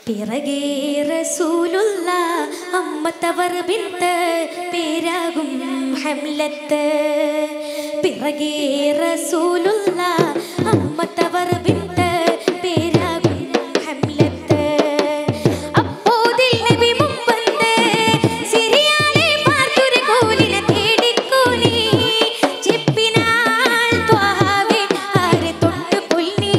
പിറകേ റസൂലുള്ള അമ്മത്തവർ ബിന്ത് പേരാകും ഹംലത്ത് പിറകേ റസൂലുള്ള അമ്മത്തവർ ബിന്ത് പേരാകും ഹംലത്ത് അപ്പോതിൽ നബി മുമ്പന്ത് സിറിയാലെ പാർത്തൊരു കോലിനെ തേടിക്കോലി ചെപ്പിനാൽ ത്വാഹാവെ ആരെ തൊട്ട് കൊല്ലി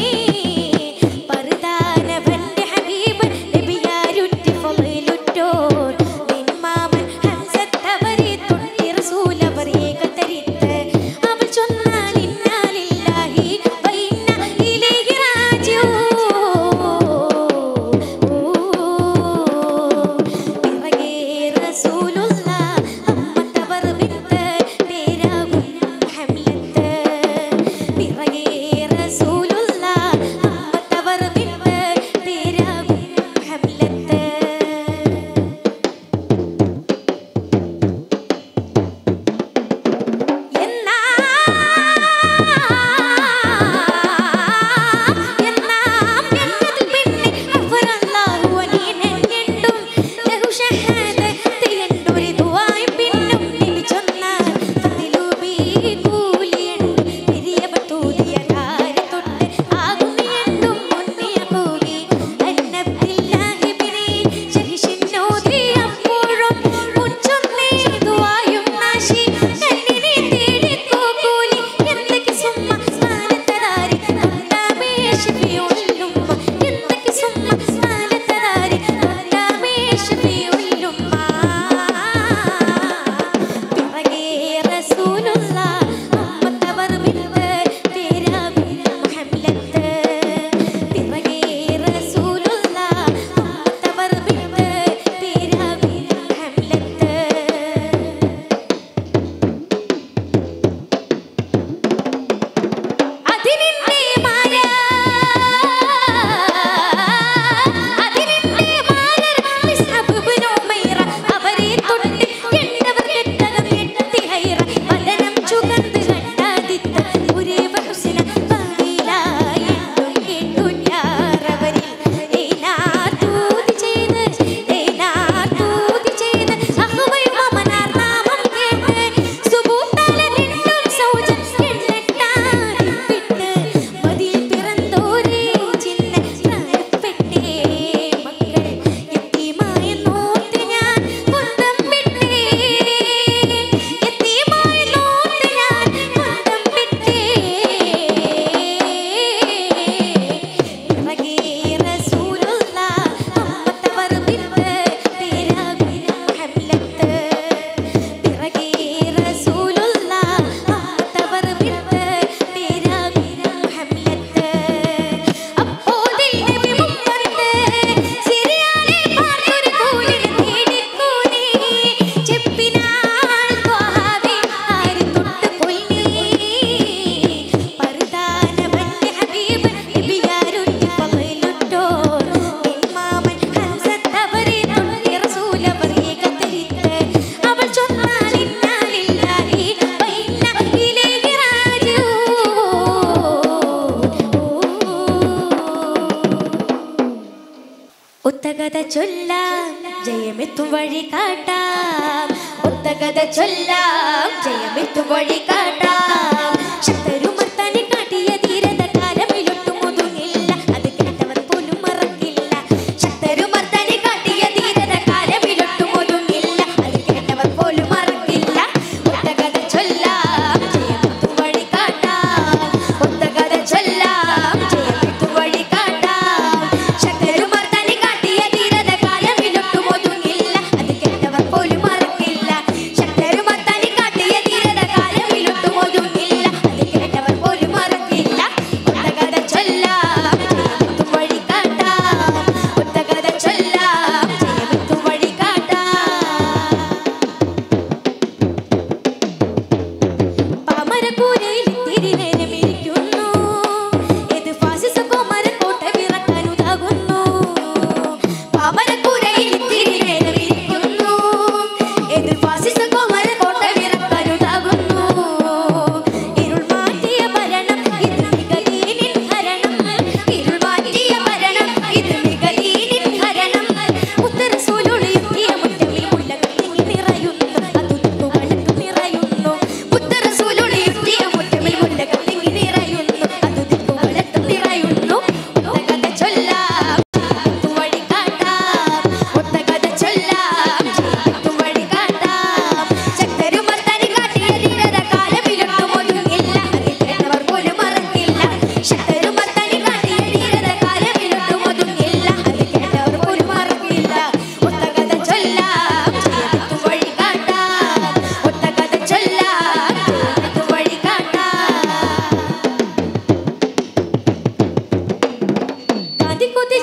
പറുദാനവന്റെ ഹബീബ് നബിയാരുറ്റി ഫളിലുറ്റോർ നിന്മാമൻ ഹംസത്തവരെ തൊട്ടി റസൂലവർ ഏകതരിത്ത് അവൾ ചൊന്നാൽ ഇന്നാലില്ലാഹി വൈന്ന ഇലൈഹി റാജിഊൻ പിറകേ റസൂലുള്ള അമ്മത്തവർ ബിന്ത് പേരാകും ഹംലത്ത് പിറകേ റസൂലുള്ള അമ്മത്തവർ ബിന്ത് പേരാകും ഹംലത്ത് എന്നാ എന്നാ എന്നതിൽ പിന്നെ അഫറല്ലാഹു അനീനെന്നും ലഹു ഷഹാദത്തിലെണ്ടൊരു ദുആയും പിന്നും നബി ചൊന്നാൽ ഫതിലുബി കൂലിയുണ്ട് പെരിയവർ തൂതിയ കാരത്തൊട്ട് ആകുമിയെന്നും മുന്നിയ കൂലി അന്നബ്ദില്ലാഹിബിനെ ശഹിഷിന്നോതി അപ്പോഴും മുൻചൊന്നേ ദുആയും നാശി കണ്ണിനെ തേടിക്കോ കൂലി എന്തൊക്കെ സുമ്മ സ്നാനത്തതാരി അല്ലാമേ ശഫിയുല്ലുമ്മ എന്തൊക്കെ സുമ്മ സ്നാനത്തതാരി അല്ലാമേ ശഫിയുല്ലുമ്മ പിറകേ റസൂലുള്ള അമ്മത്തവർ ബിന്ത് പേരാകും ഹംലത്ത് പിറകേ റസൂലുള്ള അമ്മത്തവർ ബിന്ത് പേരാകും ഹംലത്ത് അതിനിന്റെ മായ അതിനിന്റെ മാലർ മിസ്അബ് ഇബ്നു ഉമൈറ അവരെ തൊട്ട് കണ്ടവർ കെട്ടകം കെട്ടി ഹൈറ വദനം ചുകന്ത് കണ്ടാദിത്ത ഒരേ ഹുസ്ന ബായിലായിട്ടും കേട്ടു ഞാറവരിൽ ഏനാർ തൂതി ചെയ്ത് ഏനാർ തൂതി ചെയ്ത് അഹ്വൈ മമനാർ നാമം കേട്ട് സുബൂത്താല രണ്ടും സൗജൻ എണ്ണട്ടാൻ വിട്ട് മതിൽ പിറന്തോരേ ചിന്ന പ്രായപ്പെട്ടേ മക്കൾ യത്തീമായ നോർത്ത് ഞാൻ കൊന്തം വിട്ടേ യത്തീമായ നോർത്ത് ഞാൻ കൊന്തം വിട്ടേ പിറകേ റസൂലുള്ള അമ്മത്തവർ ബിന്ത് പേരാകും ഹംലത്ത് പിറകേ റസൂലുള്ള അമ്മത്തവർ ബിന്ത് പേരാകും ഹംലത്ത് അപ്പോതിൽ നബി മുമ്പന്ത് സിറിയാലെ പാർത്തൊരു കോലിനെ തേടിക്കോലി ചെപ്പിനാൽ ത്വാഹാവെ ആര് തൊട്ട് കൊല്ലി പറുദാനവന്റെ ഹബീബ് നബിയാരുറ്റി ഫളിലുറ്റോർ നിന്മാമൻ ഹംസത്തവരെ തൊട്ടി റസൂലവർ ഏകതരിത്ത് അവൾ ചൊന്നാൽ ഇന്നാലില്ലാഹി വഇന്ന ഇലൈഹി റാജിഊൻ ഒത്തകഥ ചൊല്ലാം ജയമെത്തും വഴി കാട്ടാം ഒത്തകഥ ചൊല്ലാം ജയമെത്തും വഴി കാട്ടാം ശക്തരുമർത്തനെ കാട്ടിയ ധീരത കാലമിലൊട്ടും ഒതുങ്ങില്ല അത് കേട്ടവർ പോലും മറക്കില്ല ശക്തരുമർത്തനെ കാട്ടിയ ധീരത കാലമിലൊട്ടും ഒതുങ്ങില്ല അത് കേട്ടവർ പോലും മറക്കില്ല ഒത്തകഥ ചൊല്ലാം ജയമെത്തും വഴി കാട്ടാം ഒത്തകഥ ചൊല്ലാം ജയമെത്തും വഴി കാട്ടാം ശക്തരുമർത്തനെ കാട്ടിയ ധീരത കാലമിലൊട്ടും ഒതുങ്ങില്ല അത് കേട്ടവർ പോലും മറക്കില്ല ശക്തരുമർത്തനെ കാട്ടിയ ധീരത കാലമിലൊട്ടും ഒതുങ്ങില്ല അത് കേട്ടവർ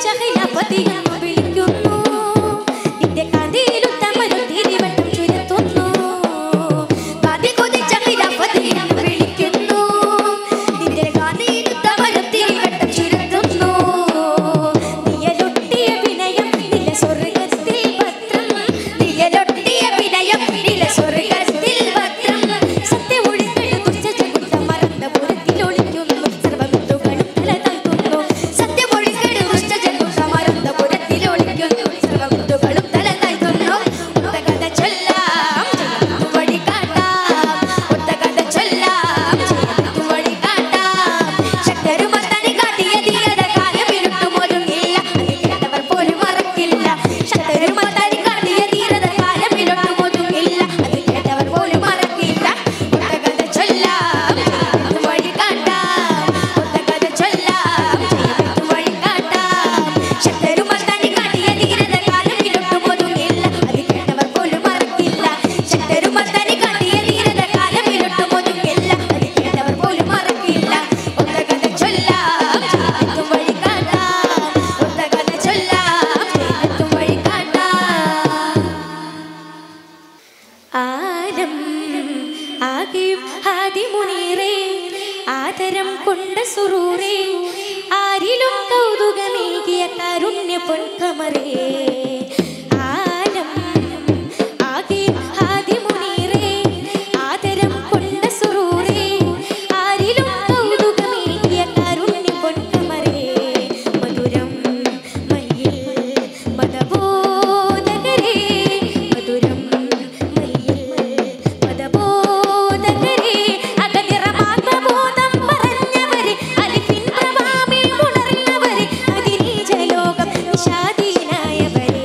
ഖിലാഫത്ത് എന്ന് വിളിക്കുന്നു നിന്റെ കാതിയിലുത്തമരും തിരിവട്ടം ചുരത്തുന്നു കാതി കൊതിച്ച ഖിലാഫത്ത് എന്ന് വിളിക്കുന്നു നിന്റെ കാതിയിലുത്തമരും തിരിവട്ടം ചുരത്തുന്നു നിയലൊട്ടിയ വിനയം നില സ്വർഗത്തിൽ ഭദ്രം നിയലൊട്ടിയ വിനയം നില സ്വർഗത്തിൽ ഭദ്രം സത്യമൊഴികൾ ദുഷ്ടജകുത്ത മറന്ന പുരത്തിൽ ഒളിക്കുന്നു സർവ്വവിത്തുകളും തല താഴ്ത്തുന്നു സത്യമൊഴികൾ ദുഷ്ടജകുത്ത മറന്ന പുരത്തിൽ ഒളിക്കുന്നു സർവ്വവിത്തുകളും തല താഴ്ത്തുന്നു ഒത്ത കഥ ചൊല്ലാം ജയത്തു വഴി കാട്ടാം ഒത്ത കഥ ചൊല്ലാം ജയത്തു വഴി കാട്ടാം ശക്തരുമത്തനെ കാട്ടിയ ധീരത കാലമിരുട്ടും ഒരുങ്ങില്ല അത് കേട്ടവർ പോലും മറക്കില്ല ശക്തരുമത്തനെ കാട്ടിയ ധീരത കാലമിരുട്ടും ഒതുങ്ങില്ല അത് കേട്ടവർ പോലും മറക്കില്ല ഒത്ത കഥ ചൊല്ലാം ജയത്തു വഴി കാട്ടാം ഒത്ത കഥ ചൊല്ലാം ജയത്തു വഴി കാട്ടാം ശക്തരുമത്തനെ കാട്ടിയ ധീരത കാലമിരുട്ടും ഒതുങ്ങില്ല അത് കേട്ടവർ പോലും മറക്കില്ല ശക്തരുമത്തനെ കാട്ടിയ ധീരത കാലമിരുട്ടും ഒതുങ്ങില്ല അത് കേട്ടവർ പോലും മറക്കില്ല ഒത്ത കഥ ചൊല്ലാം ജയത്തു വഴി കാട്ടാം ഒത്ത കഥ ചൊല്ലാം ജയത്തു വഴി കാട്ടാം ആരം ആകെയും ആദിമുനീറേ ആദരം കൊണ്ട സുറൂറേ ആരിലും കൗതുകമേകിയ കാരുണ്യ പൊൻകമറേ ആലം ആകെയും ആദിമുനീറേ ആദരം കൊണ്ട സുറൂറേ ആരിലും കൗതുകമേകിയ കാരുണ്യ പൊൻകമറേ മധുരം മയിൽ മതബോധകരേ മധുരം മയിൽ മതബോധകരേ അകനിറമാത്മബോധം പറഞ്ഞവരെ അലിഫിൻ പ്രഭാമേ ഉണർന്നവരെ അതിനീജ ലോകം നിഷാദീനായവരെ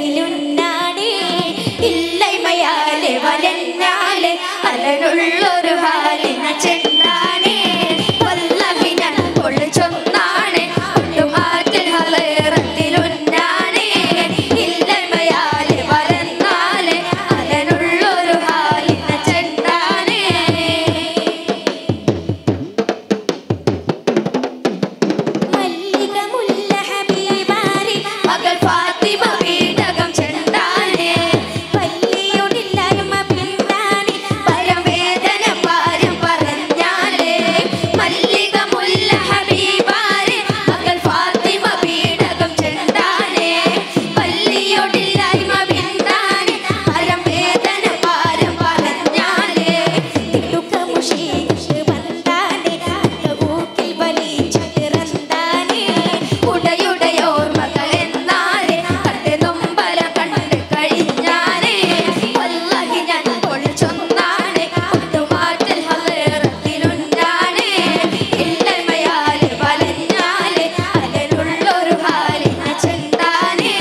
സ്വർഗത്തിലുന്നാണേ ഇല്ലൈമയാലെ വലഞ്ഞാലെ അലനുള്ളൊരു ഹാലിന ചെന്നാണേ വല്ലഹി ഞാൻ പൊളിച്ചൊന്നാണേ ഒട്ടുമാറ്റിൽ ഹലേറത്തിലുന്നാണേ ഇല്ലൈമയാലെ വലഞ്ഞാലെ അലനുള്ളൊരു ഹാലിന ചെന്നാണേ മല്ലിക മുല്ല ഹബീബാരി മകൾ ഫാത്തിമ വീടകം ചെണ്ടാനേ പല്ലിയൊടില്ലായ്മ പിന്നാനി പരവേദന പാരം പറഞ്ഞാലേ മല്ലിക മുല്ല ഹബീബാരി മകൾ ഫാത്തിമ വീടകം ചെണ്ടാനേ പല്ലിയൊടില്ലായ്മ പിന്നാനി പരവേദന പാരം പറഞ്ഞാലേ തിടുക്കമുഷീഷ് വന്താനേ ഊക്കിൽ വലിച്ചിറന്താനേ ഉടയുടയോർമകളെന്നാലേ കണ്ട് നൊമ്പല കണ്ട് കഴിഞ്ഞാലേ വല്ലഹി ഞാൻ പൊളിച്ചൊന്നാണേ ഒട്ടുമാറ്റിൽ ഹലേറത്തിലുണ്ടാണേ ഇല്ലമയാലെ വലഞ്ഞാലേ അതിലുള്ളൊരു ഹാലിന ചെന്താനേ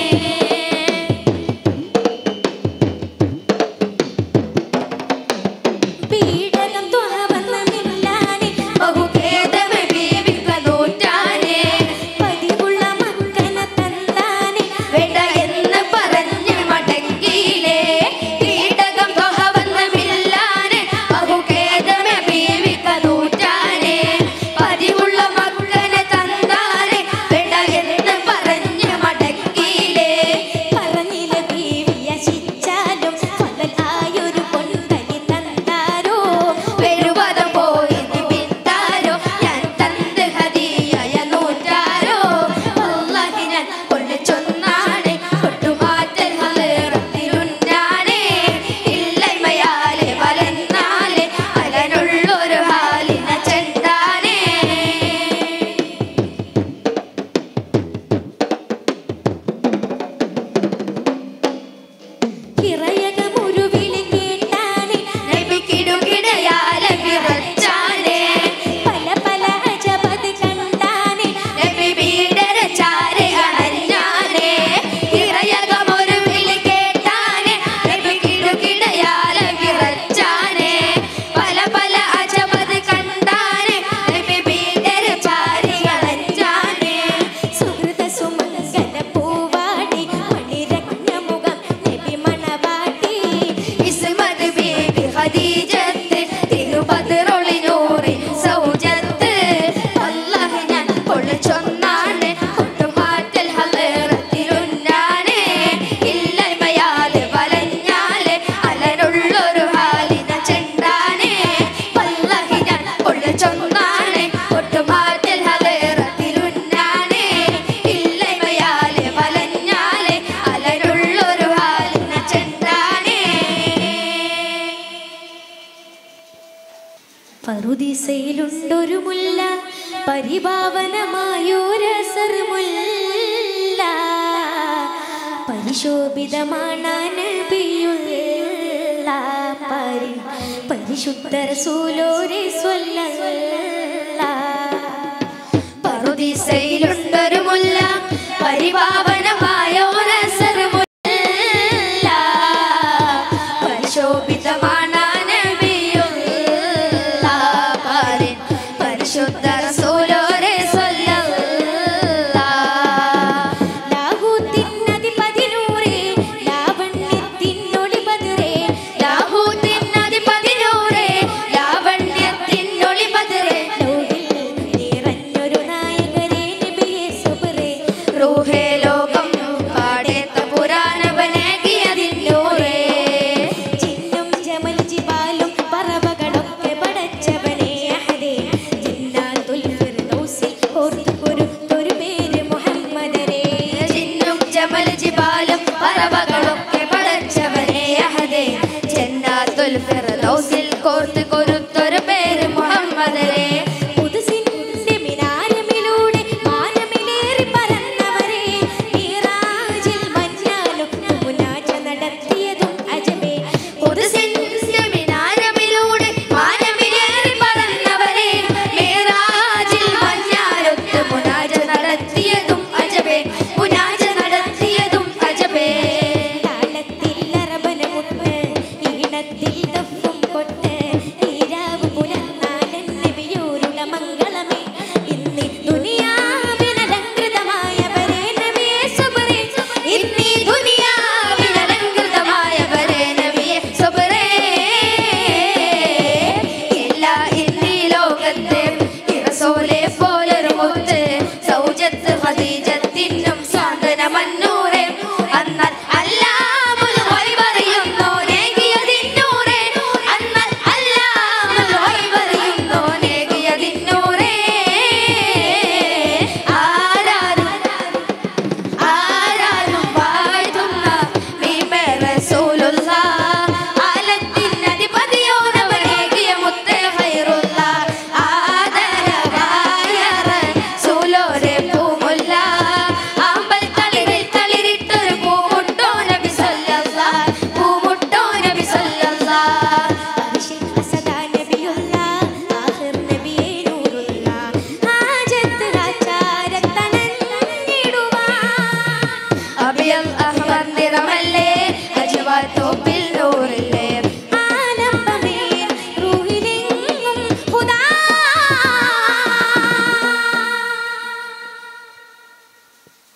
പീഡനം തുറവന്ന മില്ലാനെ ബഹുഭേദമേ ബീവിക നൂറ്റാനെ പതിവുള്ള മക്കനെ തന്നാനെ വേണ്ട എന്ന് പറഞ്ഞ് മടങ്ങിയില്ലേ പീഡകം തുറവന്ന മില്ലാനെ ബഹുഭേദമേ ബീവിക നൂറ്റാനെ പതിവുള്ള മക്കനെ തന്നാനെ വേണ്ട എന്ന് പറഞ്ഞ് മടങ്ങിയില്ലേ പറഞ്ഞില്ല ബീവിയ ശിച്ചാലും ഫലനായൊരു പൊന്തനി തന്നാരോ വെറുപദം പോയി പിത്താരോ ഞാൻ തന്ത് ഹദിയായ നൂറ്റാരോ അല്ലാഹി ഞാൻ കൊള്ളിച്ചൊന്നാണേ ഒട്ടുമാറ്റൽ ഹലേറത്തിലുണ്ടാണേ ഇല്ലൈമയാലെ വലന്നാലെ അലനുള്ളൊരു ഹാലിന ചെണ്ടാനേ കിറയകമുരുവിളി കേട്ടാനെ നബിക്കിടുകിടയാലെ വിറച്ചാനെ പല പല അജബത് കണ്ടാനെ നബി വീടര ചാരെ അണഞ്ഞാനെ കിറയകമുരുവിളി കേട്ടാനെ നബിക്കിടുകിടയാലെ വിറച്ചാനെ പല പല അജബത് കണ്ടാനെ നബി വീടര ചാരെ അണഞ്ഞാനെ സുഹൃത സുമംഗല പൂവാടി മണിരത്നമുഖം നബി മണവാട്ടി ഇസ്മത് ബീബി ഖദീജത്ത് തിരുപതിറൊളിനൂറി സൗജത്ത് അല്ലാഹ് ഞാൻ പൊളിച്ചൊന്നാണ് ഒട്ടുമാറ്റൽ ഹലേറത്തിലുന്നാണ് ഇല്ലമയാല് വലഞ്ഞാല് അലനുള്ളൊരു ഹാലിന ചെണ്ടാണ് അല്ലാഹ് ഞാൻ പൊളിച്ചൊന്നാണ് ഒട്ടുമാറ്റൽ ഹലേറത്തിലുന്നാണ് ഇല്ലമയാല് വലഞ്ഞാല് അലനുള്ളൊരു ഹാലിന ചെണ്ടാണ് പറുദിസയിലുണ്ടൊരു മുല്ല പരിഭാവനമായൊരസർമുല്ല പരിശോഭിതമാണ് നബിയുള്ള പരി പരിശുദ്ധ റസൂലോരെ സ്വല്ല പറുദിസയിലുണ്ടൊരു മുല്ല പരിഭാവനമായൊരസർമുല്ല പരിശോഭിതമാണ് നബിയുള്ള പരി പരിശുദ്ധ റസൂലോരെ ലാഹൂത്തിനധിപതിനൂറേ ലാവണ്യത്തിനൊളി ബദറേ ലാഹൂത്തിനധിപതിനൂറേ ലാവണ്യത്തിനൊളി ബദറേ ലോകിൽ നിറഞ്ഞൊരു നായകരേ നബിയേ സുബ്രേ റൂഹേ ലോകം പാടേത്ത പുരാണവനേകിയതിന്നൂറേ ചിന്നും ജമൽ ജിബാലും പറവകളൊക്കെ പടച്ചവനേ അഹദേ ജിന്നാത്തുൽ ഫിർദൗസിൽ ഓർത്തു ഒരു ഒരു പേര് മുഹമ്മദരേ ചിന്നും ജമൽ ജിബാലും പറവ